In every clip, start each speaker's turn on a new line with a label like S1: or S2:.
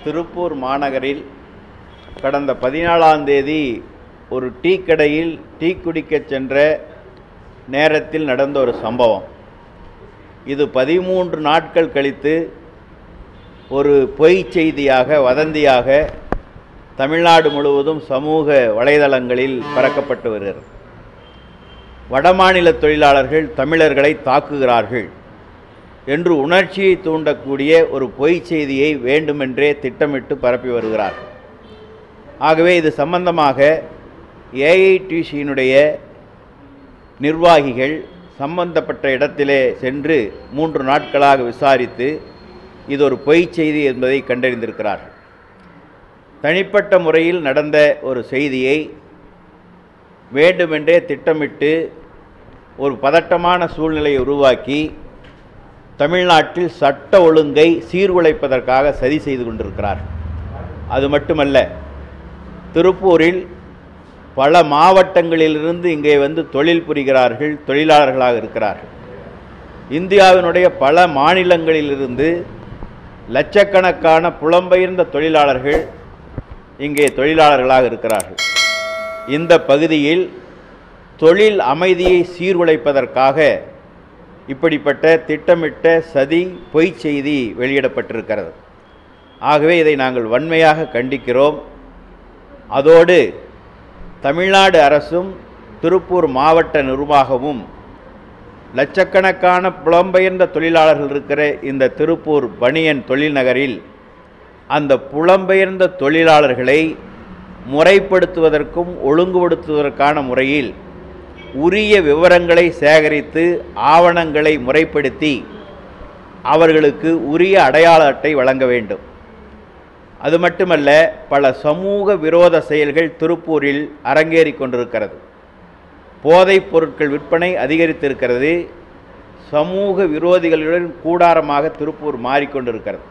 S1: திருப்பூர் மாநகரில் கடந்த பதினாலாம் தேதி ஒரு டீ கடையில் டீ குடிக்கச் சென்ற நேரத்தில் நடந்த ஒரு சம்பவம் இது பதிமூன்று நாட்கள் கழித்து ஒரு பொய் செய்தியாக வதந்தியாக தமிழ்நாடு முழுவதும் சமூக வலைதளங்களில் பறக்கப்பட்டு வருகிறது வடமாநில தொழிலாளர்கள் தமிழர்களை தாக்குகிறார்கள் என்று உணர்ச்சியை தூண்டக்கூடிய ஒரு பொய் செய்தியை வேண்டுமென்றே திட்டமிட்டு பரப்பி வருகிறார்கள் ஆகவே இது சம்பந்தமாக ஏஐடிசியினுடைய நிர்வாகிகள் சம்பந்தப்பட்ட இடத்திலே சென்று மூன்று நாட்களாக விசாரித்து இது ஒரு பொய் செய்தி என்பதை கண்டறிந்திருக்கிறார்கள் தனிப்பட்ட முறையில் நடந்த ஒரு செய்தியை வேண்டுமென்றே திட்டமிட்டு ஒரு பதட்டமான சூழ்நிலையை உருவாக்கி தமிழ்நாட்டில் சட்ட ஒழுங்கை சீர்குலைப்பதற்காக சதி செய்து கொண்டிருக்கிறார் அது மட்டுமல்ல திருப்பூரில் பல மாவட்டங்களிலிருந்து இங்கே வந்து தொழில் புரிகிறார்கள் தொழிலாளர்களாக இருக்கிறார்கள் இந்தியாவினுடைய பல மாநிலங்களிலிருந்து லட்சக்கணக்கான புலம்பெயர்ந்த தொழிலாளர்கள் இங்கே தொழிலாளர்களாக இருக்கிறார்கள் இந்த பகுதியில் தொழில் அமைதியை சீர்குலைப்பதற்காக இப்படிப்பட்ட திட்டமிட்ட சதி பொய் செய்தி வெளியிடப்பட்டிருக்கிறது ஆகவே இதை நாங்கள் வன்மையாக கண்டிக்கிறோம் அதோடு தமிழ்நாடு அரசும் திருப்பூர் மாவட்ட நிர்வாகமும் லட்சக்கணக்கான புலம்பெயர்ந்த தொழிலாளர்கள் இருக்கிற இந்த திருப்பூர் பனியன் தொழில் நகரில் அந்த புலம்பெயர்ந்த தொழிலாளர்களை முறைப்படுத்துவதற்கும் ஒழுங்குபடுத்துவதற்கான முறையில் உரிய விவரங்களை சேகரித்து ஆவணங்களை முறைப்படுத்தி அவர்களுக்கு உரிய அடையாள அட்டை வழங்க வேண்டும் அது மட்டுமல்ல பல சமூக விரோத செயல்கள் திருப்பூரில் அரங்கேறி கொண்டிருக்கிறது போதைப் பொருட்கள் விற்பனை அதிகரித்திருக்கிறது சமூக விரோதிகளுடன் கூடாரமாக திருப்பூர் மாறிக்கொண்டிருக்கிறது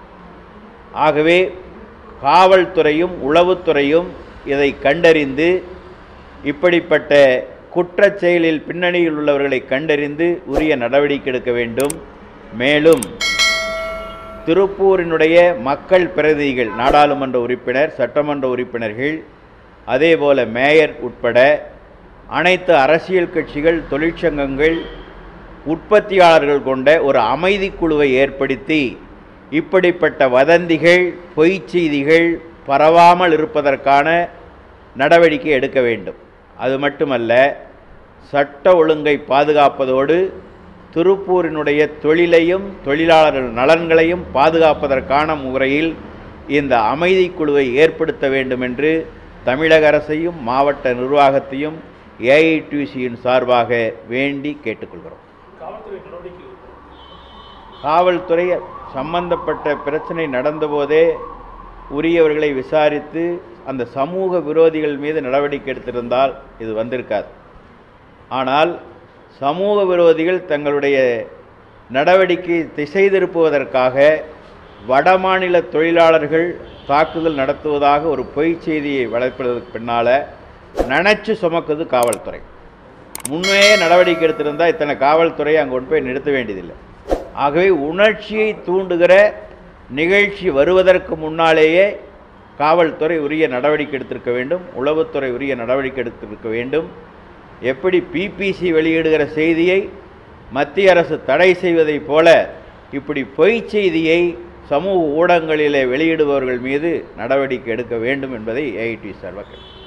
S1: ஆகவே காவல்துறையும் உளவுத்துறையும் இதை கண்டறிந்து இப்படிப்பட்ட குற்றச் செயலில் பின்னணியில் உள்ளவர்களை கண்டறிந்து உரிய நடவடிக்கை எடுக்க வேண்டும் மேலும் திருப்பூரினுடைய மக்கள் பிரதிநிதிகள் நாடாளுமன்ற உறுப்பினர் சட்டமன்ற உறுப்பினர்கள் அதேபோல மேயர் உட்பட அனைத்து அரசியல் கட்சிகள் தொழிற்சங்கங்கள் உற்பத்தியாளர்கள் கொண்ட ஒரு அமைதி குழுவை ஏற்படுத்தி இப்படிப்பட்ட வதந்திகள் பொய் செய்திகள் பரவாமல் இருப்பதற்கான நடவடிக்கை எடுக்க வேண்டும் அது மட்டுமல்ல சட்ட ஒழுங்கை பாதுகாப்பதோடு திருப்பூரினுடைய தொழிலையும் தொழிலாளர்கள் நலன்களையும் பாதுகாப்பதற்கான முறையில் இந்த அமைதி குழுவை ஏற்படுத்த வேண்டும் என்று தமிழக அரசையும் மாவட்ட நிர்வாகத்தையும் ஏஐடிசியின் சார்பாக வேண்டி கேட்டுக்கொள்கிறோம்
S2: காவல்துறை நடவடிக்கை
S1: காவல்துறை சம்பந்தப்பட்ட பிரச்சனை நடந்தபோதே உரியவர்களை விசாரித்து அந்த சமூக விரோதிகள் மீது நடவடிக்கை எடுத்திருந்தால் இது வந்திருக்காது ஆனால் சமூக விரோதிகள் தங்களுடைய நடவடிக்கை திசை திருப்புவதற்காக வடமாநில தொழிலாளர்கள் தாக்குதல் நடத்துவதாக ஒரு பொய் செய்தியை வளர்ப்பதற்கு பின்னால் நினச்சி சுமக்குது காவல்துறை முன்னே நடவடிக்கை எடுத்திருந்தால் இத்தனை காவல்துறையை அங்கே கொண்டு போய் நிறுத்த வேண்டியதில்லை ஆகவே உணர்ச்சியை தூண்டுகிற நிகழ்ச்சி வருவதற்கு முன்னாலேயே காவல்துறை உரிய நடவடிக்கை எடுத்திருக்க வேண்டும் உளவுத்துறை உரிய நடவடிக்கை எடுத்திருக்க வேண்டும் எப்படி பிபிசி வெளியிடுகிற செய்தியை மத்திய அரசு தடை செய்வதைப் போல இப்படி பொய் செய்தியை சமூக ஊடகங்களிலே வெளியிடுபவர்கள் மீது நடவடிக்கை எடுக்க வேண்டும் என்பதை ஏஐடி சார்பாக கேட்டுக்கொள்கிறேன்.